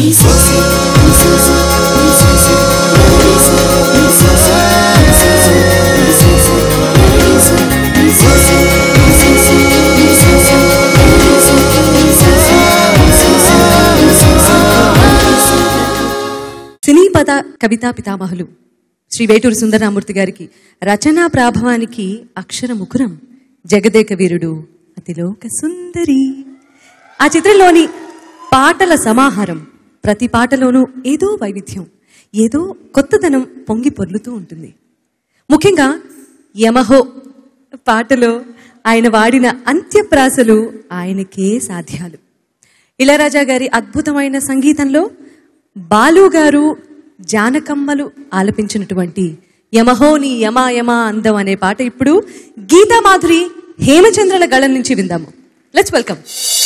సినీ పద కవితా పితామహులు శ్రీ వేటూరు సుందరరామూర్తి గారికి రచనా ప్రాభవానికి అక్షర ముకురం జగదేక వీరుడు అతిలోక సుందరి ఆ చిత్రంలోని పాటల సమాహారం ప్రతి పాటలోనూ ఏదో వైవిధ్యం ఏదో కొత్తదనం పొంగి పొర్లుతూ ఉంటుంది ముఖ్యంగా యమహో పాటలో ఆయన వాడిన అంత్యప్రాసలు ఆయనకే సాధ్యాలు ఇళరాజా గారి అద్భుతమైన సంగీతంలో బాలు గారు జానకమ్మలు ఆలపించినటువంటి యమహోని యమా యమా అందం అనే పాట ఇప్పుడు గీతా మాధురి హేమచంద్రల గళం నుంచి విందాము లెట్స్ వెల్కమ్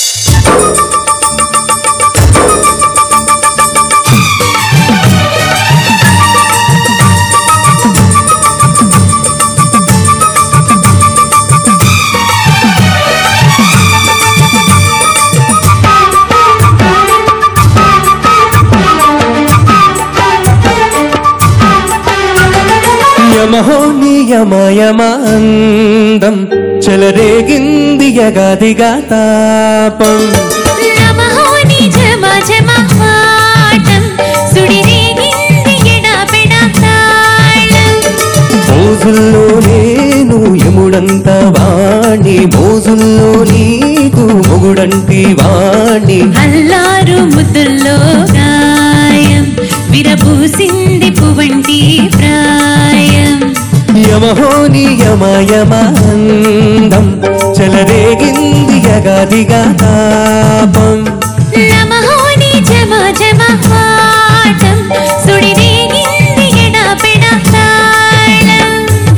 యమహో నియమయమాందం చెలరేగింది యగాదిగా తాపం నమఃని జమ జమ పాఠం సుడిరేగింది ఎడాపెడా తాళం మోజుల్లో నేను యముడంత వాణ్ణి మోజుల్లో నీకు మొగుడంటి వాణ్ణి అల్లారు ముద్దుల్లో గాయం విరబూసింది పువంటి ప్రాయం యమహో నియమయమాందం చెలరేగింది యగాదిగా తాపం నమఃని జమ జమ పాఠం సుడిరేగింది ఎడాపెడా తాళం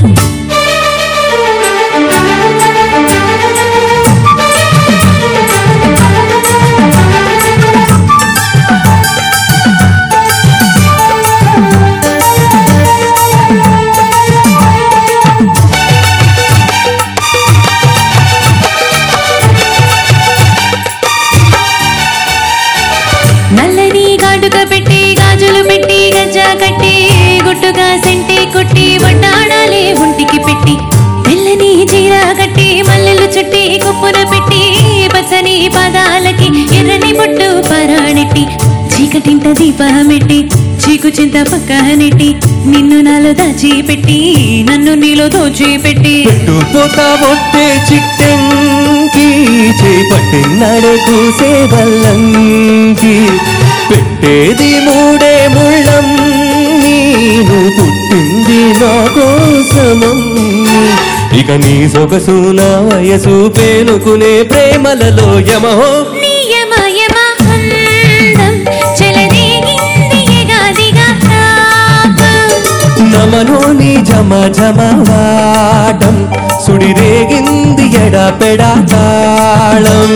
నల్లని గాడుక పెట్టి గాజులు పెట్టి గజ్జా కట్టి గుట్టుగా సెంటి కొట్టి వడ్డాడాలే ఒంటికి పెట్టి తెల్లని చీర కట్టి మల్లెలు చుట్టి కుప్పున పెట్టి పచ్చని పాదాలకి ఎర్రని బొట్టు పరాడెట్టి చీకటింట దీపమెట్టి చీకు చింత పక్కనెట్టి నిన్ను నాలో దాచి పెట్టి నన్ను నీలో దోచి పెట్టి పెట్టుపోతా ఒట్టే చిట్టెంకి చేపట్టినాడే కూసే వల్లంకి పెట్టేది మూడే ముళ్ళం నీను పుట్టింది నా కోసమమ్మి ఇక నీ సొగసు నా వయసు పేనుకునే ప్రేమలలో యమహో నియమయమ అందం చెలరేగింది ఎగాదిగా తాపం నమనోని జమ జమ వాటం సుడిరేగింది ఎడపెడా తాళం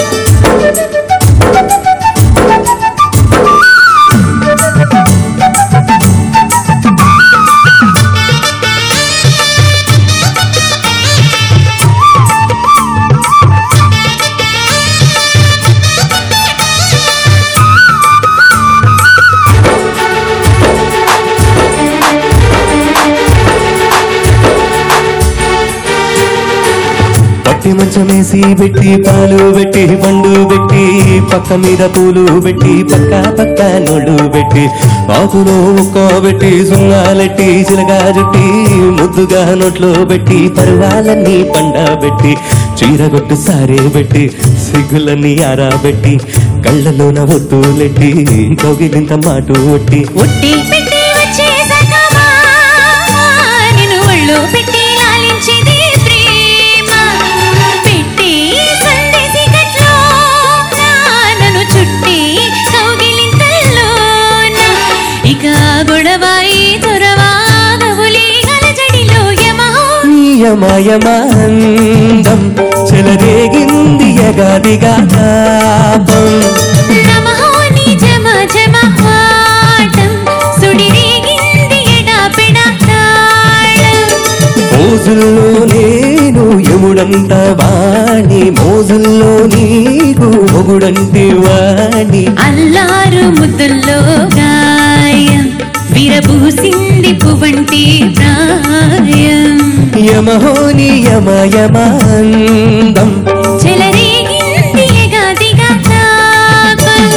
పట్టి మంచమేసి పెట్టి పాలు పెట్టి పండు పెట్టి పక్క మీద పూలు పెట్టి పక్క పక్క నోళ్ళు పెట్టి ఆకులో ఒక్క పెట్టి సున్నాలెట్టి చిలగా జుట్టి ముద్దుగా నోట్లో పెట్టి పరువాలన్నీ పండ పెట్టి చీరగొట్టు సారే పెట్టి సిగ్గులన్నీ ఆరాబెట్టి కళ్ళలోన ఒత్తులెట్టి కౌగిలింత మాటు ఒట్టి ఒట్టి పెట్టి వచ్చేసాకమా నిన్ను ఒళ్ళో పెట్టి లాలించేది ప్రేమ పెట్టి సందేశి కట్లో నన్ను చుట్టి కౌగిలింతల్లోన ఇక గొడవాయి తురవాగవులి గలజడిలో యమహో నియమయమాందం చెలరేగింది యగాదిగా తాపం నమః నీ జమ జమ పాఠం సుడిరేగింది ఎడాపెడా తాళం మోజుల్లో నేను యముడంత వాణి మోజుల్లో నీకు మొగుడంటి వాణి అల్లారు ముద్దుల్లో గాయం విరబూసింది పువ్వంటి ప్రాయం యమహోని యమ యమాందం చెలరేగింది ఎగాదిగా తాపం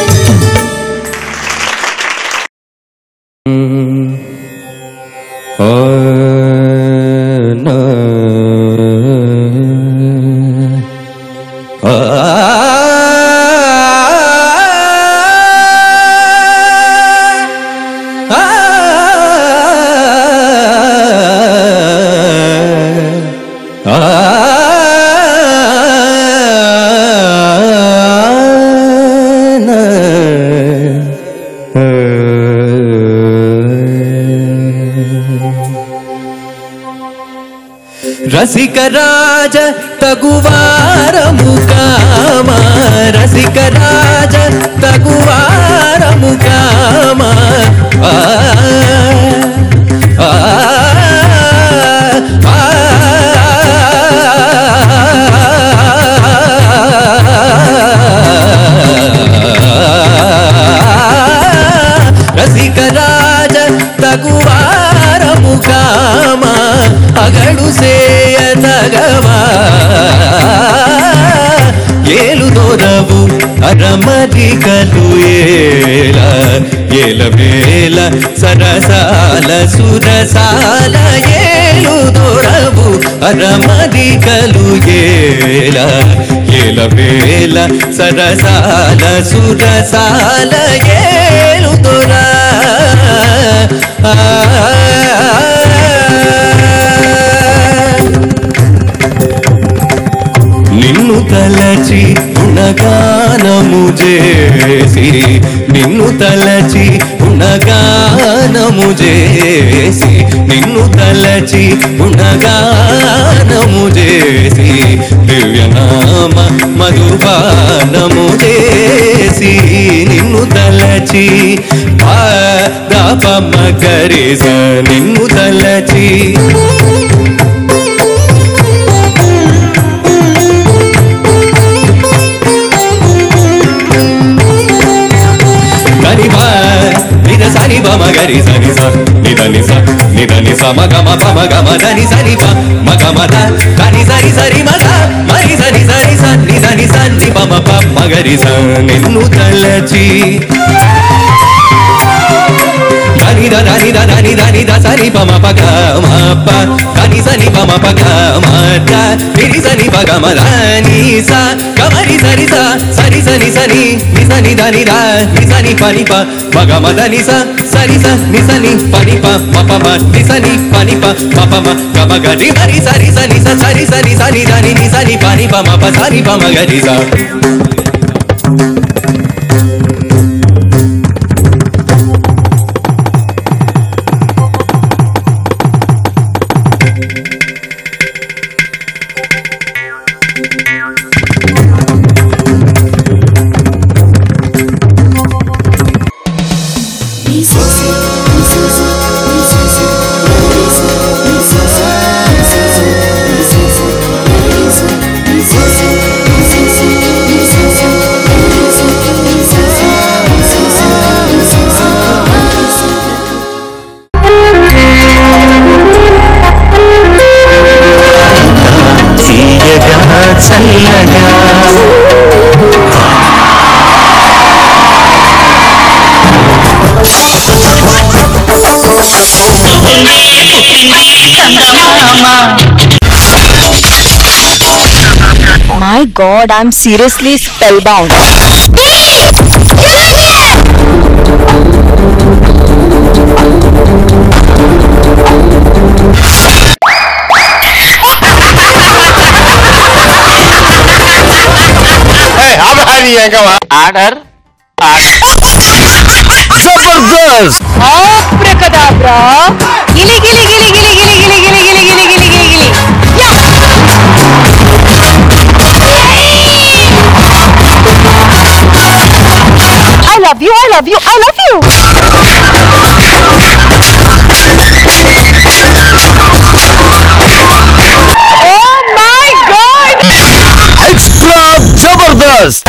ఆ నా ఆ రసిక రాజ తగువారము కామ రసిక రాజ తగువారము కామ ఆ, ఆ, ఆ, రసిక రాజ తగువారము కామ అగడు సేయ తగవా ఏలు దొరవు అరమరికలు ఏల ఏల వేల సరసాల సురసాల ఏలు దొరవు అరమరికలు ఏల ఏల వేల సరసాల సురసాల ఏలు దొర నిన్ను తలచి గుణగానము చేసి నిన్ను తలచి గుణగానము చేసి నిన్ను తలచి గుణగానము చేసి దివ్యనామ మధుపానము చేసి నిన్ను తలచి పాపమ కరిస నిన్ను తలచి గరిబా నిద సని బమ గరి సని స నిద ని స నిద ని స మగ మ ప మగ మ దని సని ప మగ మ ద దని సరి సరి మ స మరి సని సరి స ని దని స ని ప మ ప మ గరి స నిన్ను తలచి దని ద దని ద దని దని ద సని ప మ ప గ మ ప దని సని ప మ ప గ మ ద నిరి సని ప గ మ ద ని స గ మ రి సరి స సరి సని సని ని సని ద ని ద ని సని ప ని ప మ గ మ ద ని స సరి స ని సని ప ని ప మ ప మ ని సని ప ని ప మ ప మ గ మ గ రి మ రి సరి స ని స సరి స ని స ని ద ని ని సని ప ని ప మ ప స ని ప మ గ రి స తీయగా చల్లగా My god, I'm seriously spellbound. Order Jabardasth Abracadabra! Gili gili gili gili gili gili gili gili gili gili gili gili. Yeah! I love you, I love you, I love you! Oh my god! Extra Jabardasth